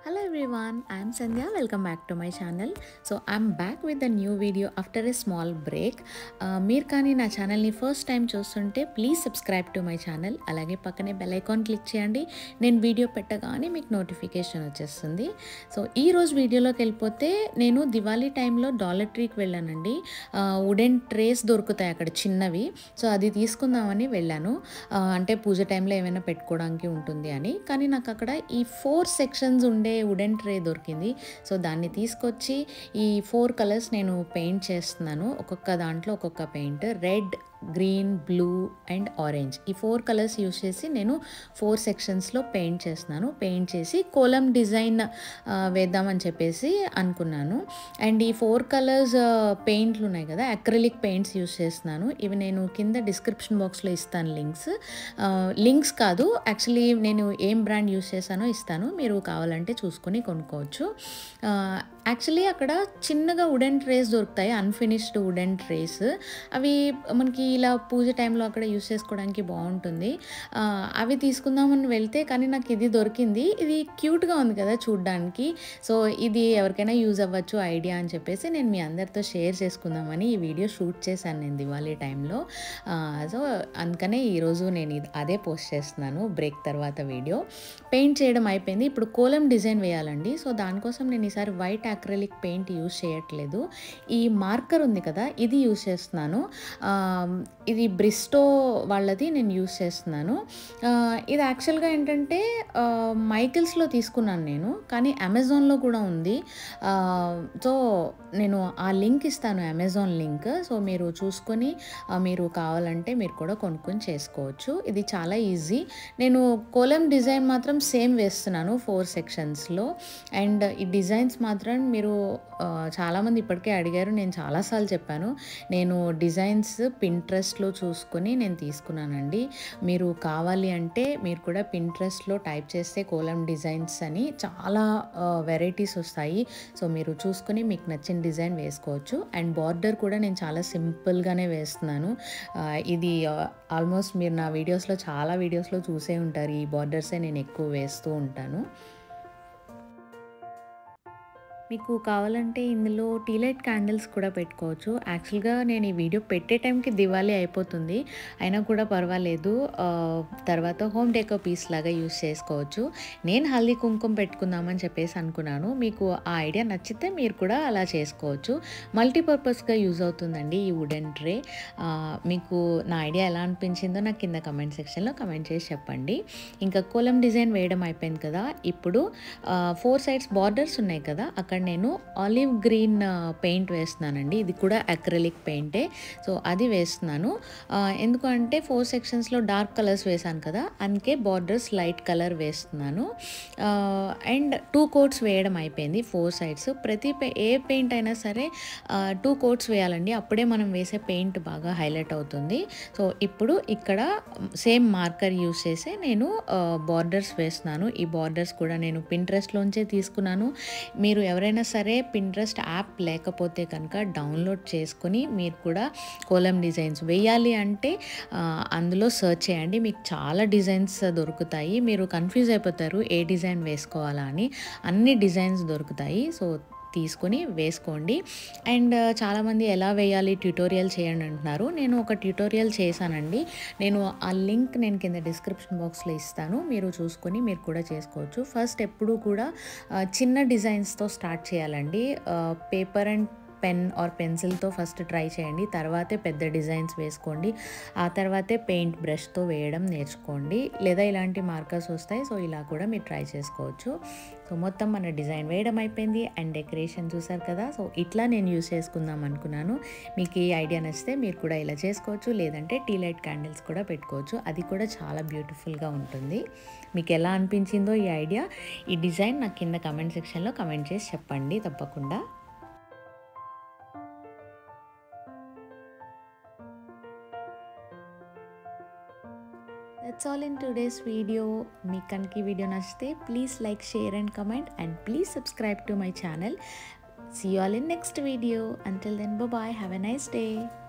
Hello everyone, I am Sandhya. Welcome back to my channel. So I'm back with a new video after a small break. Uh, మీరు కానీ నా ఛానల్ని first time చూస్తుంటే please subscribe to my channel అలాగే పక్కనే bell icon click చేయండి నేను video పెట్టగానే మీకు నోటిఫికేషన్ వచ్చేస్తుంది సో ఈ రోజు వీడియోలోకి వెళ్ళిపోతే నేను దివాళీ టైంలో డాలర్ ట్రీకి వెళ్ళానండి వుడెన్ ట్రేస్ దొరుకుతాయి అక్కడ చిన్నవి సో అది తీసుకుందామని వెళ్ళాను ఆ, అంటే పూజ టైంలో ఏమైనా పెట్టుకోవడానికి ఉంటుంది అని కానీ నాకు అక్కడ ఈ ఫోర్ సెక్షన్స్ ఉండే వుడెన్ ట్రే దొరికింది సో దాన్ని తీసుకొచ్చి ఈ ఫోర్ కలర్స్ నేను పెయింట్ చేస్తున్నాను ఒక్కొక్క దాంట్లో ఒక్కొక్క paint red green blue and orange ఈ ఫోర్ కలర్స్ యూస్ చేసి నేను ఫోర్ సెక్షన్స్లో పెయింట్ చేస్తున్నాను పెయింట్ చేసి కోలం డిజైన్ ఆ, వేద్దామని చెప్పేసి అనుకున్నాను అండ్ ఈ ఫోర్ కలర్స్ పెయింట్లు ఉన్నాయి కదా అక్రిలిక్ పెయింట్స్ యూస్ చేస్తున్నాను ఇవి నేను కింద డిస్క్రిప్షన్ బాక్స్లో ఇస్తాను లింక్స్ లింక్స్ కాదు యాక్చువల్లీ నేను ఏం బ్రాండ్ యూస్ చేశానో ఇస్తాను మీరు కావాలంటే చూసుకొని కొనుక్కోవచ్చు యాక్చువల్లీ అక్కడ చిన్నగా వుడెన్ ట్రేస్ దొరుకుతాయి అన్ఫినిష్డ్ వుడెన్ ట్రేస్ అవి మనకి ఇలా పూజ టైంలో అక్కడ యూస్ చేసుకోవడానికి బాగుంటుంది ఆ, అవి తీసుకుందామని వెళ్తే కానీ నాకు ఇది దొరికింది ఇది క్యూట్గా ఉంది కదా చూడ్డానికి సో ఇది ఎవరికైనా యూజ్ అవ్వచ్చు ఐడియా అని చెప్పేసి నేను మీ అందరితో షేర్ చేసుకుందామని ఈ వీడియో షూట్ చేశాను నేను దివాళీ టైంలో సో అందుకనే ఈరోజు నేను ఇది అదే పోస్ట్ చేస్తున్నాను బ్రేక్ తర్వాత వీడియో పెయింట్ చేయడం అయిపోయింది ఇప్పుడు కోలం డిజైన్ వేయాలండి సో దానికోసం నేను ఈసారి వైట్ అక్రిలిక్ పెయింట్ యూస్ చేయట్లేదు ఈ మార్కర్ ఉంది కదా ఇది యూస్ చేస్తున్నాను ఆ, ఇది బ్రిస్టో వాళ్ళది నేను యూస్ చేస్తున్నాను ఆ, ఇది యాక్చువల్గా ఏంటంటే ఆ, మైకిల్స్లో తీసుకున్నాను నేను కానీ అమెజాన్లో కూడా ఉంది ఆ, సో నేను ఆ లింక్ ఇస్తాను అమెజాన్ లింక్ సో మీరు చూసుకొని ఆ, మీరు కావాలంటే మీరు కూడా కొనుక్కొని చేసుకోవచ్చు ఇది చాలా ఈజీ నేను కోలం డిజైన్ మాత్రం సేమ్ వేస్తున్నాను ఫోర్ సెక్షన్స్లో అండ్ ఈ డిజైన్స్ మాత్రం మీరు ఆ, చాలామంది ఇప్పటికే అడిగారు నేను చాలాసార్లు చెప్పాను నేను డిజైన్స్ పింట్రెస్ట్లో చూసుకొని నేను తీసుకున్నానండి మీరు కావాలి అంటే మీరు కూడా పింట్రెస్ట్లో టైప్ చేస్తే కోలం డిజైన్స్ అని చాలా వెరైటీస్ వస్తాయి సో మీరు చూసుకొని మీకు నచ్చిన డిజైన్ వేసుకోవచ్చు అండ్ బార్డర్ కూడా నేను చాలా సింపుల్గానే వేస్తున్నాను ఆ, ఇది ఆల్మోస్ట్ మీరు నా వీడియోస్లో చాలా వీడియోస్లో చూసే ఉంటారు ఈ బార్డర్సే నేను ఎక్కువ వేస్తూ ఉంటాను మీకు కావాలంటే ఇందులో టీ లైట్ క్యాండిల్స్ కూడా పెట్టుకోవచ్చు యాక్చువల్గా నేను ఈ వీడియో పెట్టే టైంకి దివాళీ అయిపోతుంది అయినా కూడా పర్వాలేదు ఆ, తర్వాత హోమ్ డెకో పీస్ లాగా యూస్ చేసుకోవచ్చు నేను హల్దీ కుంకుమ పెట్టుకుందామని చెప్పేసి అనుకున్నాను మీకు ఆ ఐడియా నచ్చితే మీరు కూడా అలా చేసుకోవచ్చు మల్టీపర్పస్గా యూజ్ అవుతుందండి ఈ వుడెన్ ట్రే ఆ, మీకు నా ఐడియా ఎలా అనిపించిందో నాకు కింద కమెంట్ సెక్షన్లో కమెంట్ చేసి చెప్పండి ఇంకా కోలం డిజైన్ వేయడం అయిపోయింది కదా ఇప్పుడు ఫోర్ సైడ్స్ బార్డర్స్ ఉన్నాయి కదా అక్కడ నేను ఆలివ్ గ్రీన్ పెయింట్ వేస్తున్నానండి ఇది కూడా అక్రిలిక్ పెయింటే సో అది వేస్తున్నాను ఆ, ఎందుకు అంటే ఫోర్ సెక్షన్స్లో డార్క్ కలర్స్ వేసాను కదా అందుకే బార్డర్స్ లైట్ కలర్ వేస్తున్నాను అండ్ టూ కోట్స్ వేయడం అయిపోయింది ఫోర్ సైడ్స్ ప్రతి పే ఏ పెయింట్ అయినా సరే టూ కోట్స్ వేయాలండి అప్పుడే మనం వేసే పెయింట్ బాగా హైలైట్ అవుతుంది సో ఇప్పుడు ఇక్కడ సేమ్ మార్కర్ యూస్ చేసి నేను బార్డర్స్ వేస్తున్నాను ఈ బార్డర్స్ కూడా నేను పింట్రెస్ట్లోంచే తీసుకున్నాను మీరు ఎవరైనా సరే పింట్రెస్ట్ యాప్ లేకపోతే కనుక డౌన్లోడ్ చేసుకొని మీరు కూడా కోలం డిజైన్స్ వేయాలి అంటే ఆ, అందులో సెర్చ్ చేయండి మీకు చాలా డిజైన్స్ దొరుకుతాయి మీరు కన్ఫ్యూజ్ అయిపోతారు ఏ డిజైన్ వేసుకోవాలా అని అన్ని డిజైన్స్ దొరుకుతాయి సో తీసుకొని వేసుకోండి అండ్ చాలామంది ఎలా వేయాలి ట్యూటోరియల్ చేయండి అంటున్నారు నేను ఒక ట్యూటోరియల్ చేశానండి నేను ఆ లింక్ నేను కింద డిస్క్రిప్షన్ బాక్స్లో ఇస్తాను మీరు చూసుకొని మీరు కూడా చేసుకోవచ్చు ఫస్ట్ ఎప్పుడు కూడా ఆ, చిన్న డిజైన్స్తో స్టార్ట్ చేయాలండి పేపర్ అండ్ పెన్ ఆర్ పెన్సిల్తో ఫస్ట్ ట్రై చేయండి తర్వాతే పెద్ద డిజైన్స్ వేసుకోండి ఆ తర్వాతే పెయింట్ బ్రష్తో వేయడం నేర్చుకోండి లేదా ఇలాంటి మార్కర్స్ వస్తాయి సో ఇలా కూడా మీరు ట్రై చేసుకోవచ్చు సో మొత్తం మన డిజైన్ వేయడం అయిపోయింది అండ్ డెకరేషన్ చూసారు కదా సో ఇట్లా నేను యూస్ చేసుకుందాం అనుకున్నాను మీకు ఈ ఐడియా నచ్చితే మీరు కూడా ఇలా చేసుకోవచ్చు లేదంటే టీ లైట్ క్యాండిల్స్ కూడా పెట్టుకోవచ్చు అది కూడా చాలా బ్యూటిఫుల్గా ఉంటుంది మీకు ఎలా అనిపించిందో ఈ ఐడియా ఈ డిజైన్ నాకు కింద కమెంట్ సెక్షన్లో కమెంట్ చేసి చెప్పండి తప్పకుండా that's all in today's video మీకు కనుక ఈ వీడియో నచ్చితే please like share and comment and please subscribe to my channel see all in next video until then bye have a nice day